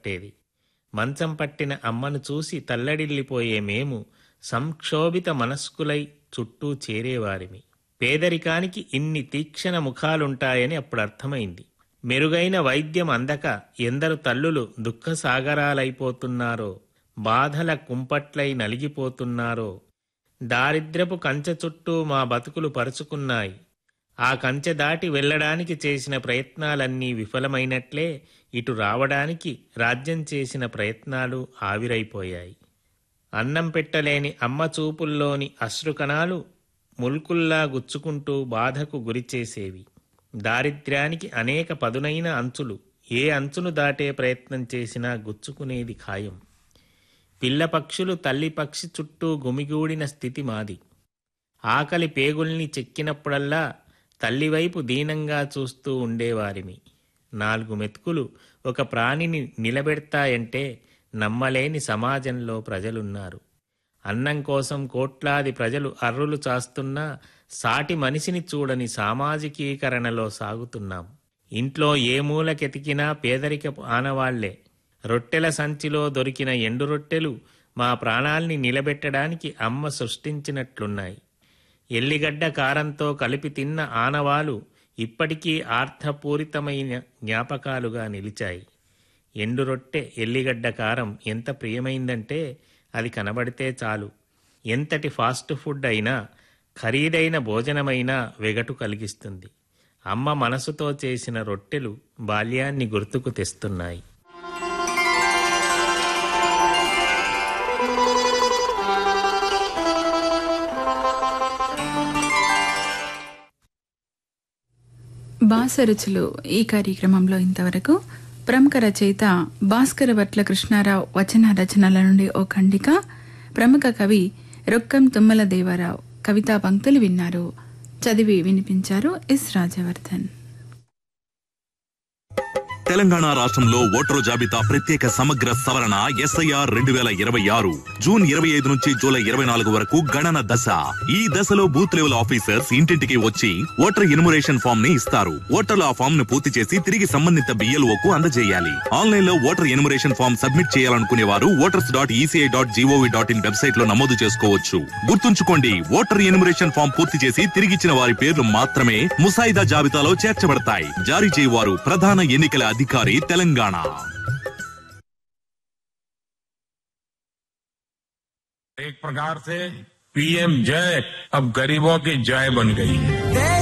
పట్టేది మంచం పట్టిన అమ్మను చూసి తల్లడిల్లిపోయే మేము సంక్షోభిత మనస్కులై చుట్టూ చేరేవారిమి పేదరికానికి ఇన్ని తీక్షణ ముఖాలుంటాయని అప్పుడు అర్థమైంది మెరుగైన వైద్యం అందక ఎందరు తల్లులు దుఃఖసాగరాలైపోతున్నారో బాధల కుంపట్లై నలిగిపోతున్నారో దారిద్ర్యపు కంచె చుట్టూ మా బతుకులు పరుచుకున్నాయి ఆ కంచె దాటి వెళ్ళడానికి చేసిన ప్రయత్నాలన్నీ విఫలమైనట్లే ఇటు రావడానికి రాజ్యం చేసిన ప్రయత్నాలు ఆవిరైపోయాయి అన్నం పెట్టలేని అమ్మ చూపుల్లోని అశ్రుకణాలు ముల్కుల్లా గుచ్చుకుంటూ బాధకు గురిచేసేవి దారిద్ర్యానికి అనేక పదునైన అంచులు ఏ అంచును దాటే ప్రయత్నం చేసినా గుచ్చుకునేది ఖాయం పిల్ల పక్షులు తల్లి పక్షి చుట్టూ గుమిగూడిన స్థితి మాది ఆకలి పేగుల్ని చెక్కినప్పుడల్లా తల్లివైపు దీనంగా చూస్తూ ఉండేవారిమి నాలుగు మెతుకులు ఒక ప్రాణిని నిలబెడతాయంటే నమ్మలేని సమాజంలో ప్రజలున్నారు అన్నం కోసం కోట్లాది ప్రజలు అర్రులు చాస్తున్నా సాటి మనిషిని చూడని సామాజికీకరణలో సాగుతున్నాం ఇంట్లో ఏ మూలకెతికినా పేదరికపు ఆనవాళ్లే రొట్టెల సంచిలో దొరికిన ఎండు రొట్టెలు మా ప్రాణాల్ని నిలబెట్టడానికి అమ్మ సృష్టించినట్లున్నాయి ఎల్లిగడ్డ కారంతో కలిపి తిన్న ఆనవాలు ఇప్పటికీ ఆర్థపూరితమైన జ్ఞాపకాలుగా నిలిచాయి ఎండు రొట్టె ఎల్లిగడ్డ కారం ఎంత ప్రియమైందంటే అది కనబడితే చాలు ఎంతటి ఫాస్ట్ ఫుడ్ అయినా ఖరీదైన భోజనమైనా వెగటు కలిగిస్తుంది అమ్మ మనసుతో చేసిన రొట్టెలు బాల్యాన్ని గుర్తుకు తెస్తున్నాయి బాసరుచులు ఈ కార్యక్రమంలో ఇంతవరకు ప్రముఖ రచయిత భాస్కర భట్ల కృష్ణారావు వచన రచనల నుండి ఓ ఖండిక ప్రముఖ కవి రొక్కం తుమ్మల దేవరావు కవితా పంక్తులు విన్నారు చదివి వినిపించారు ఎస్ రాజవర్ధన్ తెలంగాణ రాష్ట్రంలో ఓటరు జాబితా ప్రత్యేక సమగ్ర సవరణ ఎస్ఐఆర్ రెండు వేల ఇరవై ఆరు జూన్ ఇరవై ఐదు నుంచి జూలై ఇరవై నాలుగు వరకు గణన దశ ఈ దశలో బూత్ లెవెల్ ఆఫీసర్స్ ఇంటింటికి వచ్చి ఓటర్ ఇన్మురేషన్ ఫామ్ ని ఇస్తారు ఓటర్లు ఆ ఫామ్ ను పూర్తి చేసి తిరిగి సంబంధిత బిఎల్ఓ కు అందజేయాలి ఆన్లైన్ లో ఓటర్ ఇన్మురేషన్ ఫామ్ సబ్మిట్ చేయాలనుకునే వారు voters dot ECI dot GOV dot in website లో నమోదు చేసుకోవచ్చు గుర్తుంచుకోండి ఓటర్ ఇన్మురేషన్ ఫామ్ పూర్తి చేసి తిరిగిచ్చిన వారి పేర్లు మాత్రమే ముసాయిదా జాబితాలో చేర్చబడతాయి జారీ చేయవారు ప్రధాన ఎన్నికల అధికారి తెలంగాణ एक प्रकार से पीएम जय अब गरीबों की जय बन गई है